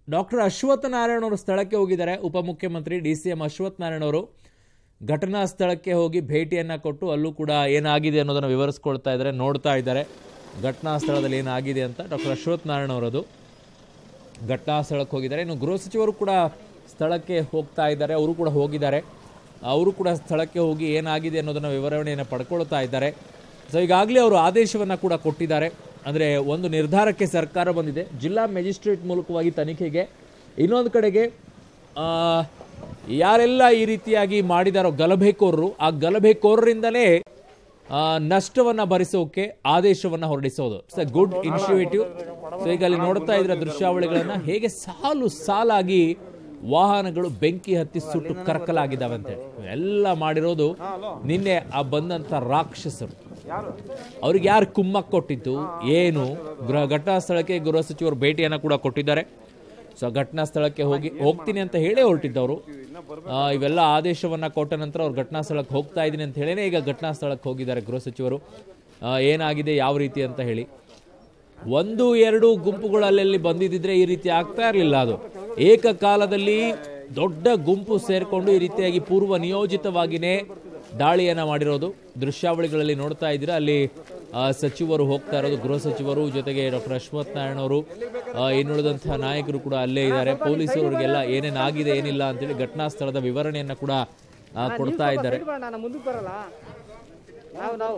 Doctor ಅಶ್ವತ್ಥ ನಾರಾಯಣ ಅವರು ಸ್ಥಳಕ್ಕೆ ಹೋಗಿದ್ದಾರೆ ಉಪಮುಖ್ಯಮಂತ್ರಿ D C M Ashwath Narayan ಅವರು ಘಟನಾ ಸ್ಥಳಕ್ಕೆ ಹೋಗಿ ಭೇಟಿಯನ್ನು ಕೊಟ್ಟು ಅಲ್ಲೂ ಕೂಡ ಏನಾಗಿದೆ ಅನ್ನೋದನ್ನು ವಿವರಿಸ್ಕೊಳ್ತಾ ಇದ್ದಾರೆ ನೋಡ್ತಾ ಇದ್ದಾರೆ ಘಟನಾ ಸ್ಥಳದಲ್ಲಿ ಏನಾಗಿದೆ ಅಂತ ಡಾಕ್ಟರ್ ಅಶ್ವತ್ಥ ನಾರಾಯಣ ಅವರದು ಘಟನಾ ಸ್ಥಳಕ್ಕೆ ಹೋಗಿದ್ದಾರೆ ಇನ್ನು ಗೃಹ ಸಚಿವರು ಕೂಡ ಸ್ಥಳಕ್ಕೆ ಹೋಗ್ತಾ ಇದ್ದಾರೆ ಅವರು ಕೂಡ ಹೋಗಿದ್ದಾರೆ ಅವರು ಕೂಡ ಸ್ಥಳಕ್ಕೆ ಹೋಗಿ ಏನಾಗಿದೆ ಅನ್ನೋದನ್ನು ವಿವರಣೆಯನ್ನು ಪಡ್ಕೊಳ್ತಾ ಇದ್ದಾರೆ ಸೊ ಈಗಾಗಲೇ ಅವರು ಆದೇಶವನ್ನು ಕೂಡ ಕೊಟ್ಟಿದ್ದಾರೆ ಅಂದರೆ ಒಂದು ನಿರ್ಧಾರಕ್ಕೆ ಸರ್ಕಾರ ಬಂದಿದೆ ಜಿಲ್ಲಾ ಮ್ಯಾಜಿಸ್ಟ್ರೇಟ್ ಮೂಲಕವಾಗಿ ತನಿಖೆಗೆ ಇನ್ನೊಂದು ಕಡೆಗೆ ಆ, ಯಾರೆಲ್ಲ ಈ ರೀತಿಯಾಗಿ ಮಾಡಿದಾರೋ ಗಲಭೆಕೋರರು ಆ ಗಲಭೆಕೋರರಿಂದಲೇ ಆ, ನಷ್ಟವನ್ನ ಭರಿಸೋಕೆ ಆದೇಶವನ್ನ ಹೊರಡಿಸೋದು ಇಟ್ಸ್ ಗುಡ್ ಇನಿಷಿಯೇಟಿವ್ ಸೊ ಈಗ ಅಲ್ಲಿ ನೋಡ್ತಾ ಇದ್ರೆ ದೃಶ್ಯಾವಳಿಗಳನ್ನ ಹೇಗೆ ಸಾಲು ಸಾಲಾಗಿ ವಾಹನಗಳು ಬೆಂಕಿ ಹತ್ತಿ ಸುಟ್ಟು ಕರಕಲಾಗಿದ್ದಾವೆ ಅಂತ ಎಲ್ಲ ಮಾಡಿರೋದು ನಿನ್ನೆ ಆ ಬಂದಂತ ರಾಕ್ಷಸರು ಅವ್ರಿಗೆ ಯಾರು ಕುಮ್ಮಕ್ ಕೊಟ್ಟಿದ್ದು ಏನು ಗೃಹ ಘಟನಾ ಸ್ಥಳಕ್ಕೆ ಗೃಹ ಸಚಿವರು ಭೇಟಿಯನ್ನ ಕೂಡ ಕೊಟ್ಟಿದ್ದಾರೆ ಸೊ ಘಟನಾ ಸ್ಥಳಕ್ಕೆ ಹೋಗಿ ಹೋಗ್ತೀನಿ ಅಂತ ಹೇಳೇ ಹೊರಟಿದ್ದವರು ಆ, ಇವೆಲ್ಲ ಆದೇಶವನ್ನ ಕೊಟ್ಟ ನಂತರ ಅವ್ರು ಘಟನಾ ಸ್ಥಳಕ್ಕೆ ಹೋಗ್ತಾ ಇದ್ದೀನಿ ಅಂತ ಹೇಳೇನೆ ಈಗ ಘಟನಾ ಸ್ಥಳಕ್ಕೆ ಹೋಗಿದ್ದಾರೆ ಗೃಹ ಸಚಿವರು ಆ, ಏನಾಗಿದೆ ಯಾವ ರೀತಿ ಅಂತ ಹೇಳಿ ಒಂದು ಎರಡು ಗುಂಪುಗಳು ಅಲ್ಲಲ್ಲಿ ಬಂದಿದ್ದಿದ್ರೆ ಈ ರೀತಿ ಆಗ್ತಾ ಇರಲಿಲ್ಲ ಅದು ಏಕಕಾಲದಲ್ಲಿ ದೊಡ್ಡ ಗುಂಪು ಸೇರ್ಕೊಂಡು ಈ ರೀತಿಯಾಗಿ ಪೂರ್ವ ನಿಯೋಜಿತವಾಗಿನೇ ದಾಳಿಯನ್ನ ಮಾಡಿರೋದು ದೃಶ್ಯಾವಳಿಗಳಲ್ಲಿ ನೋಡ್ತಾ ಇದ್ದೀರಾ ಅಲ್ಲಿ ಆ, ಸಚಿವರು ಹೋಗ್ತಾ ಇರೋದು ಗೃಹ ಸಚಿವರು ಜೊತೆಗೆ ಡಾಕ್ಟರ್ ಅಶ್ವಥ್ ನಾರಾಯಣ ಅವರು ಆ, ಇನ್ನುಳಿದಂತಹ ನಾಯಕರು ಕೂಡ ಅಲ್ಲೇ ಇದ್ದಾರೆ ಪೊಲೀಸರಿಗೆಲ್ಲ ಏನೇನ್ ಆಗಿದೆ ಏನಿಲ್ಲ ಅಂತೇಳಿ ಘಟನಾ ಸ್ಥಳದ ವಿವರಣೆಯನ್ನ ಕೂಡ ಆ, ಕೊಡ್ತಾ ಇದ್ದಾರೆ ನಾನು ಮುಂದಕ್ಕೆ ಬರಲ್ಲ ನಾವು ನಾವು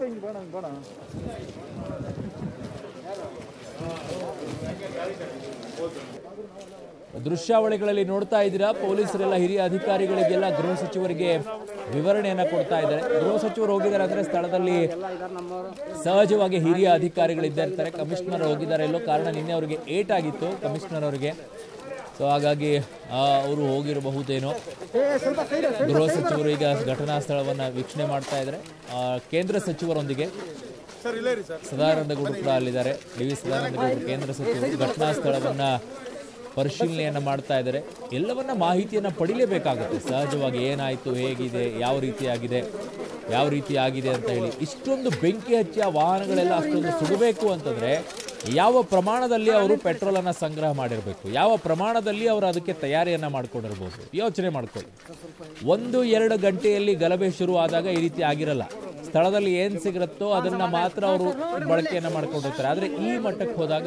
ದೃಶ್ಯಾವಳಿಗಳಲ್ಲಿ ನೋಡ್ತಾ ಇದ್ದೀರಾ ಪೊಲೀಸರೆಲ್ಲ ಹಿರಿಯ ಅಧಿಕಾರಿಗಳಿಗೆಲ್ಲ ಗೃಹ ಸಚಿವರಿಗೆ ವಿವರಣೆಯನ್ನ ಕೊಡ್ತಾ ಇದ್ದಾರೆ ಗೃಹ ಸಚಿವರು ಹೋಗಿದ್ದಾರೆ ಅಂದ್ರೆ ಸ್ಥಳದಲ್ಲಿ ಸಹಜವಾಗಿ ಹಿರಿಯ ಅಧಿಕಾರಿಗಳು ಇದ್ದೇ ಇರ್ತಾರೆ ಕಮಿಷನರ್ ಹೋಗಿದ್ದಾರೆ ಎಲ್ಲೋ ಕಾರಣ ನಿನ್ನೆ ಅವರಿಗೆ ಏಟ್ ಆಗಿತ್ತು ಕಮಿಷನರ್ ಅವರಿಗೆ ಸೊ ಹಾಗಾಗಿ ಆ, ಅವರು ಹೋಗಿರಬಹುದೇನೋ ಗೃಹ ಸಚಿವರು ಈಗ ಘಟನಾ ಸ್ಥಳವನ್ನ ವೀಕ್ಷಣೆ ಮಾಡ್ತಾ ಇದ್ದಾರೆ ಆ, ಕೇಂದ್ರ ಸಚಿವರೊಂದಿಗೆ ಸದಾನಂದ ಗೌಡರು ಕೂಡ ಅಲ್ಲಿದ್ದಾರೆ ಡಿ ವಿ ಸದಾನಂದ ಗೌಡರು ಕೇಂದ್ರ ಸಚಿವರು ಘಟನಾ ಸ್ಥಳವನ್ನ ಪರಿಶೀಲನೆಯನ್ನ ಮಾಡ್ತಾ ಇದ್ದಾರೆ ಎಲ್ಲವನ್ನ ಮಾಹಿತಿಯನ್ನ ಪಡಿಲೇಬೇಕಾಗುತ್ತೆ ಸಹಜವಾಗಿ ಏನಾಯ್ತು ಹೇಗಿದೆ ಯಾವ ರೀತಿ ಆಗಿದೆ ಯಾವ ರೀತಿ ಆಗಿದೆ ಅಂತ ಹೇಳಿ ಇಷ್ಟೊಂದು ಬೆಂಕಿ ಹಚ್ಚಿ ಆ ವಾಹನಗಳೆಲ್ಲ ಅಷ್ಟೊಂದು ಸುಡಬೇಕು ಅಂತಂದ್ರೆ ಯಾವ ಪ್ರಮಾಣದಲ್ಲಿ ಅವರು ಪೆಟ್ರೋಲ್ ಅನ್ನ ಸಂಗ್ರಹ ಮಾಡಿರಬೇಕು ಯಾವ ಪ್ರಮಾಣದಲ್ಲಿ ಅವರು ಅದಕ್ಕೆ ತಯಾರಿಯನ್ನ ಮಾಡ್ಕೊಂಡಿರ್ಬೋದು ಯೋಚನೆ ಮಾಡ್ಕೊಳ್ಳಿ ಒಂದು ಎರಡು ಗಂಟೆಯಲ್ಲಿ ಗಲಭೆ ಶುರು ಆದಾಗ ಈ ರೀತಿ ಆಗಿರಲ್ಲ ಸ್ಥಳದಲ್ಲಿ ಏನ್ ಸಿಗುತ್ತೋ ಅದನ್ನ ಮಾತ್ರ ಅವರು ಬಳಕೆಯನ್ನ ಮಾಡ್ಕೊಂಡಿರ್ತಾರೆ ಆದ್ರೆ ಈ ಮಟ್ಟಕ್ಕೆ ಹೋದಾಗ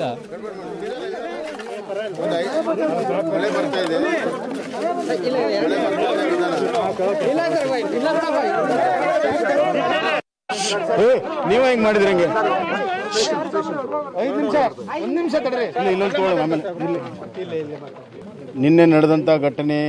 ಮಳೆ ಬರ್ತಾ ಇದೆ ಇಲ್ಲ ಸರ್ ಬಾಯ್ ಇಲ್ಲ ಬಿಡ ಬಾಯ್ ಏ ನೀವ ಹೆಂಗ್ ಮಾಡಿದ್ರಿ ಹಂಗೆ ಐದು ನಿಮಿಷ ಒಂದ್ ನಿಮಿಷ ತಡ್ರಿ ಇಲ್ಲ ಇನ್ನೊಂದು ತಗೊಳ್ಳಿ ಆಮೇಲೆ ಇಲ್ಲಿ. ನಿನ್ನೆ ನಡೆದಂಥ ಘಟನೆ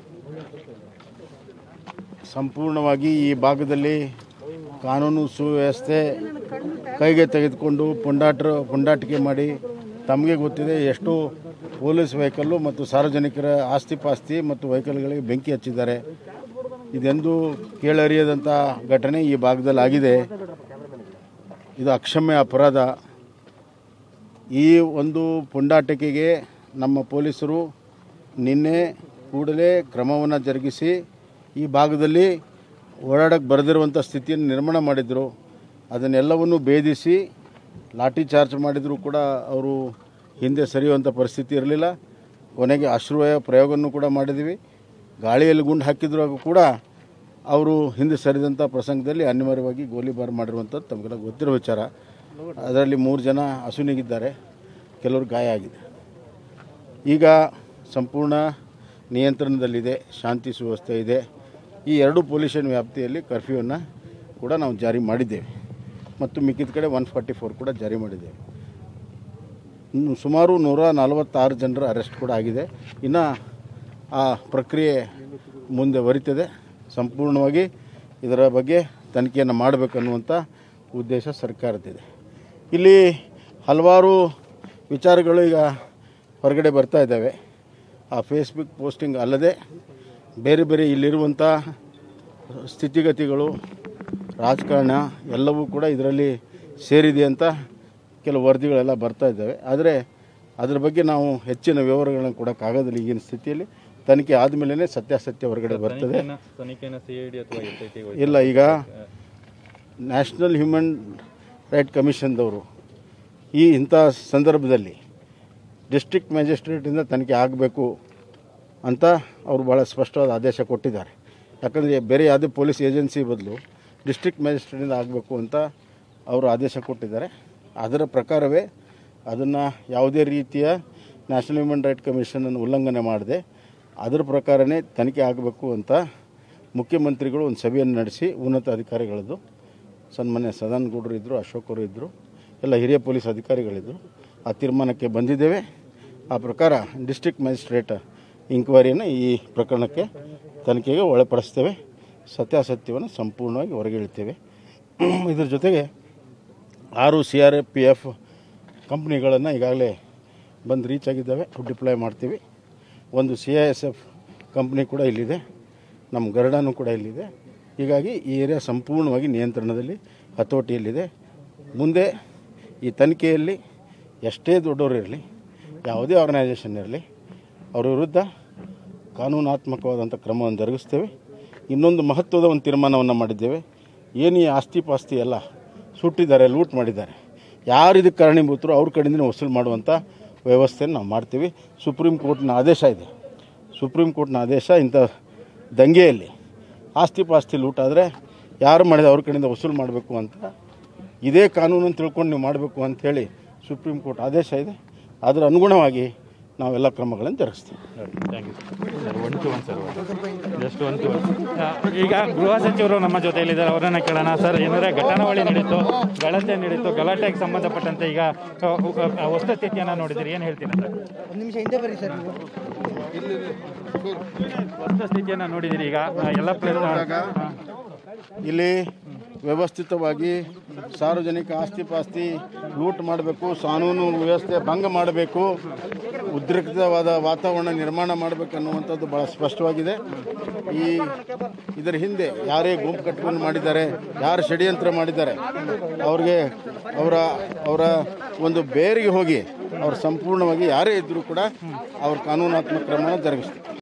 ಸಂಪೂರ್ಣವಾಗಿ ಈ ಭಾಗದಲ್ಲಿ ಕಾನೂನು ಸುವ್ಯವಸ್ಥೆ ಕೈಗೆ ತೆಗೆದುಕೊಂಡು ಪುಂಡಾಟರು ಪುಂಡಾಟಿಕೆ ಮಾಡಿ ತಮಗೆ ಗೊತ್ತಿದೆ ಎಷ್ಟು ಪೊಲೀಸ್ ವೆಹಿಕಲ್ಲು ಮತ್ತು ಸಾರ್ವಜನಿಕರ ಆಸ್ತಿ ಪಾಸ್ತಿ ಮತ್ತು ವೆಹಿಕಲ್ಗಳಿಗೆ ಬೆಂಕಿ ಹಚ್ಚಿದ್ದಾರೆ ಇದೆಂದು ಕೇಳರಿಯದಂಥ ಘಟನೆ ಈ ಭಾಗದಲ್ಲಿ ಆಗಿದೆ ಇದು ಅಕ್ಷಮ್ಯ ಅಪರಾಧ ಈ ಒಂದು ಪುಂಡಾಟಿಕೆಗೆ ನಮ್ಮ ಪೊಲೀಸರು ನಿನ್ನೆ ಕೂಡಲೇ ಕ್ರಮವನ್ನು ಜರುಗಿಸಿ ಈ ಭಾಗದಲ್ಲಿ ಓಡಾಡಕ್ಕೆ ಬರದಿರುವಂಥ ಸ್ಥಿತಿಯನ್ನು ನಿರ್ಮಾಣ ಮಾಡಿದರು ಅದನ್ನೆಲ್ಲವನ್ನು ಭೇದಿಸಿ ಲಾಠಿ ಚಾರ್ಜ್ ಮಾಡಿದರೂ ಕೂಡ ಅವರು ಹಿಂದೆ ಸರಿಯುವಂಥ ಪರಿಸ್ಥಿತಿ ಇರಲಿಲ್ಲ ಕೊನೆಗೆ ಅಶ್ರುಯ ಪ್ರಯೋಗವನ್ನು ಕೂಡ ಮಾಡಿದ್ದೀವಿ ಗಾಳಿಯಲ್ಲಿ ಗುಂಡು ಹಾಕಿದ್ರೂ ಕೂಡ ಅವರು ಹಿಂದೆ ಸರಿದಂಥ ಪ್ರಸಂಗದಲ್ಲಿ ಅನಿವಾರ್ಯವಾಗಿ ಗೋಲಿಬಾರ್ ಮಾಡಿರುವಂಥದ್ದು ತಮಗೆಲ್ಲ ಗೊತ್ತಿರೋ ವಿಚಾರ ಅದರಲ್ಲಿ ಮೂರು ಜನ ಹಸುನಿಗಿದ್ದಾರೆ ಕೆಲವರು ಗಾಯ ಆಗಿದೆ ಈಗ ಸಂಪೂರ್ಣ ನಿಯಂತ್ರಣದಲ್ಲಿದೆ ಶಾಂತಿ ಸುವ್ಯವಸ್ಥೆ ಇದೆ ಈ ಎರಡು ಪೊಲ್ಯೂಷನ್ ವ್ಯಾಪ್ತಿಯಲ್ಲಿ ಕರ್ಫ್ಯೂವನ್ನು ಕೂಡ ನಾವು ಜಾರಿ ಮಾಡಿದ್ದೇವೆ ಮತ್ತು ಮಿಕ್ಕಿದ ಕಡೆ ಒನ್ ಫಾರ್ಟಿ ಫೋರ್ ಕೂಡ ಜಾರಿ ಮಾಡಿದ್ದೇವೆ ಇನ್ನು ಸುಮಾರು ನೂರ ನಲವತ್ತಾರು ಜನರ ಅರೆಸ್ಟ್ ಕೂಡ ಆಗಿದೆ ಇನ್ನು ಆ ಪ್ರಕ್ರಿಯೆ ಮುಂದೆ ವರಿತದೆ ಸಂಪೂರ್ಣವಾಗಿ ಇದರ ಬಗ್ಗೆ ತನಿಖೆಯನ್ನು ಮಾಡಬೇಕನ್ನುವಂಥ ಉದ್ದೇಶ ಸರ್ಕಾರದಿದೆ ಇಲ್ಲಿ ಹಲವಾರು ವಿಚಾರಗಳು ಈಗ ಹೊರಗಡೆ ಬರ್ತಾ ಇದ್ದಾವೆ ಆ ಫೇಸ್ಬುಕ್ ಪೋಸ್ಟಿಂಗ್ ಅಲ್ಲದೆ ಬೇರೆ ಬೇರೆ ಇಲ್ಲಿರುವಂಥ ಸ್ಥಿತಿಗತಿಗಳು ರಾಜಕಾರಣ ಎಲ್ಲವೂ ಕೂಡ ಇದರಲ್ಲಿ ಸೇರಿದೆ ಅಂತ ಕೆಲವು ವರದಿಗಳೆಲ್ಲ ಬರ್ತಾ ಇದ್ದಾವೆ ಆದರೆ ಅದರ ಬಗ್ಗೆ ನಾವು ಹೆಚ್ಚಿನ ವಿವರಗಳನ್ನು ಕೊಡೋಕ್ಕಾಗೋದಿಲ್ಲ ಈಗಿನ ಸ್ಥಿತಿಯಲ್ಲಿ ತನಿಖೆ ಆದಮೇಲೆ ಸತ್ಯಾಸತ್ಯ ಹೊರಗಡೆ ಬರ್ತದೆ ತನಿಖೆನ ಸಿಐಡಿ ಅಥವಾ ಎಸ್ ಐ ಟಿ ಇಲ್ಲ ಈಗ ನ್ಯಾಷನಲ್ ಹ್ಯೂಮನ್ ರೈಟ್ ಕಮಿಷನ್ದವರು ಈ ಇಂಥ ಸಂದರ್ಭದಲ್ಲಿ ಡಿಸ್ಟ್ರಿಕ್ಟ್ ಮ್ಯಾಜಿಸ್ಟ್ರೇಟಿಂದ ತನಿಖೆ ಆಗಬೇಕು ಅಂತ ಅವರು ಭಾಳ ಸ್ಪಷ್ಟವಾದ ಆದೇಶ ಕೊಟ್ಟಿದ್ದಾರೆ ಯಾಕಂದರೆ ಬೇರೆ ಯಾವುದೇ ಪೊಲೀಸ್ ಏಜೆನ್ಸಿ ಬದಲು ಡಿಸ್ಟ್ರಿಕ್ಟ್ ಮ್ಯಾಜಿಸ್ಟ್ರೇಟಿಂದ ಆಗಬೇಕು ಅಂತ ಅವರು ಆದೇಶ ಕೊಟ್ಟಿದ್ದಾರೆ ಅದರ ಪ್ರಕಾರವೇ ಅದನ್ನು ಯಾವುದೇ ರೀತಿಯ ನ್ಯಾಷನಲ್ ಹ್ಯೂಮನ್ ರೈಟ್ ಕಮಿಷನನ್ನು ಉಲ್ಲಂಘನೆ ಮಾಡದೆ ಅದರ ಪ್ರಕಾರನೇ ತನಿಖೆ ಆಗಬೇಕು ಅಂತ ಮುಖ್ಯಮಂತ್ರಿಗಳು ಒಂದು ಸಭೆಯನ್ನು ನಡೆಸಿ ಉನ್ನತ ಅಧಿಕಾರಿಗಳದ್ದು ಸನ್ಮಾನ್ಯ ಸದಾನಂದ ಗೌಡರು ಇದ್ದರು ಅಶೋಕ್ ಅವರು ಇದ್ದರು ಎಲ್ಲ ಹಿರಿಯ ಪೊಲೀಸ್ ಅಧಿಕಾರಿಗಳಿದ್ದರು ಆ ತೀರ್ಮಾನಕ್ಕೆ ಬಂದಿದ್ದೇವೆ ಆ ಪ್ರಕಾರ ಡಿಸ್ಟ್ರಿಕ್ಟ್ ಮ್ಯಾಜಿಸ್ಟ್ರೇಟ್ ಇಂಕ್ವೈರಿಯನ್ನು ಈ ಪ್ರಕರಣಕ್ಕೆ ತನಿಖೆಗೆ ಒಳಪಡಿಸ್ತೇವೆ ಸತ್ಯಾಸತ್ಯವನ್ನು ಸಂಪೂರ್ಣವಾಗಿ ಹೊರಗಿಳ್ತೇವೆ ಇದ್ರ ಜೊತೆಗೆ ಆರು ಸಿ ಆರ್ ಪಿ ಎಫ್ ಕಂಪ್ನಿಗಳನ್ನು ಈಗಾಗಲೇ ಬಂದು ರೀಚ್ ಆಗಿದ್ದಾವೆ ಡಿಪ್ಲಾಯ್ ಮಾಡ್ತೀವಿ ಒಂದು C I S F company ಕೂಡ ಇಲ್ಲಿದೆ ನಮ್ಮ ಗರುಡನೂ ಕೂಡ ಇಲ್ಲಿದೆ ಹೀಗಾಗಿ ಈ ಏರಿಯಾ ಸಂಪೂರ್ಣವಾಗಿ ನಿಯಂತ್ರಣದಲ್ಲಿ ಹತೋಟಿಯಲ್ಲಿದೆ ಮುಂದೆ ಈ ತನಿಖೆಯಲ್ಲಿ ಎಷ್ಟೇ ದೊಡ್ಡವರು ಇರಲಿ ಯಾವುದೇ ಆರ್ಗನೈಸೇಷನ್ ಇರಲಿ ಅವರ ವಿರುದ್ಧ ಕಾನೂನಾತ್ಮಕವಾದಂಥ ಕ್ರಮವನ್ನು ಜರುಗಿಸ್ತೇವೆ ಇನ್ನೊಂದು ಮಹತ್ವದ ಒಂದು ತೀರ್ಮಾನವನ್ನು ಮಾಡಿದ್ದೇವೆ ಏನು ಈ ಆಸ್ತಿ ಪಾಸ್ತಿ ಎಲ್ಲ ಸುಟ್ಟಿದ್ದಾರೆ ಲೂಟ್ ಮಾಡಿದ್ದಾರೆ ಯಾರು ಇದಕ್ಕೆ ಕಾರಣೀಭೂತರು ಅವ್ರ ಕಡೆಯಿಂದ ವಸೂಲು ಮಾಡುವಂಥ ವ್ಯವಸ್ಥೆಯನ್ನು ನಾವು ಮಾಡ್ತೀವಿ ಸುಪ್ರೀಂ ಕೋರ್ಟ್ನ ಆದೇಶ ಇದೆ ಸುಪ್ರೀಂ ಕೋರ್ಟ್ನ ಆದೇಶ ಇಂಥ ದಂಗೆಯಲ್ಲಿ ಆಸ್ತಿ ಪಾಸ್ತಿ ಲೂಟ್ ಆದರೆ ಯಾರು ಮಾಡಿದ ಅವ್ರ ಕಡೆಯಿಂದ ವಸೂಲು ಮಾಡಬೇಕು ಅಂತ ಇದೇ ಕಾನೂನನ್ನು ತಿಳ್ಕೊಂಡು ನೀವು ಮಾಡಬೇಕು ಅಂಥೇಳಿ ಸುಪ್ರೀಂ ಕೋರ್ಟ್ ಆದೇಶ ಇದೆ ಅದರ ಅನುಗುಣವಾಗಿ ನಾವೆಲ್ಲ ಕ್ರಮಗಳನ್ನು ಜರುಗಿಸ್ತೀವಿ thank you sir one two one sir just one two one ಈಗ ಗೃಹ ಸಚಿವರು ನಮ್ಮ ಜೊತೆಯಲ್ಲಿದ್ದಾರೆ ಅವರನ್ನ ಕೇಳೋಣ ಸರ್ ಏನಾದ್ರೆ ಘಟನಾವಳಿ ನಡೀತು ಗಲಾಟೆ ನಡೀತು ಗಲಾಟೆಗೆ ಸಂಬಂಧಪಟ್ಟಂತೆ ಈಗ ಅ, ಅ, ವಸ್ತುಸ್ಥಿತಿಯನ್ನು ನೋಡಿದಿರಿ ಏನು ಹೇಳ್ತೀರಾ ಸರ್ ಒಂದು ನಿಮಿಷ ಹಿಂದೆ ಬರ್ರಿ ಸರ್ ನೀವು ವಸ್ತುಸ್ಥಿತಿಯನ್ನು ನೋಡಿದಿರಿ ಈಗ ಅ, ಎಲ್ಲ ಪ್ಲೇಸ್ ಇಲ್ಲಿ ವ್ಯವಸ್ಥಿತವಾಗಿ ಸಾರ್ವಜನಿಕ ಆಸ್ತಿ ಪಾಸ್ತಿ ಲೂಟ್ ಮಾಡಬೇಕು ಕಾನೂನು ವ್ಯವಸ್ಥೆ ಭಂಗ ಮಾಡಬೇಕು ಉದ್ರಿಕ್ತವಾದ ವಾತಾವರಣ ನಿರ್ಮಾಣ ಮಾಡಬೇಕು ಅನ್ನುವಂಥದ್ದು ಭಾಳ ಸ್ಪಷ್ಟವಾಗಿದೆ ಈ ಇದರ ಹಿಂದೆ ಯಾರೇ ಗುಂಪು ಕಟ್ಕೊಂಡು ಮಾಡಿದ್ದಾರೆ ಯಾರು ಷಡ್ಯಂತ್ರ ಮಾಡಿದ್ದಾರೆ ಅವ್ರಿಗೆ ಅವರ ಅವರ ಒಂದು ಬೇರಿಗೆ ಹೋಗಿ ಅವ್ರು ಸಂಪೂರ್ಣವಾಗಿ ಯಾರೇ ಇದ್ದರೂ ಕೂಡ ಅವ್ರ ಕಾನೂನಾತ್ಮಕ ಕ್ರಮನ ಜರುಗಿಸ್ತಾರೆ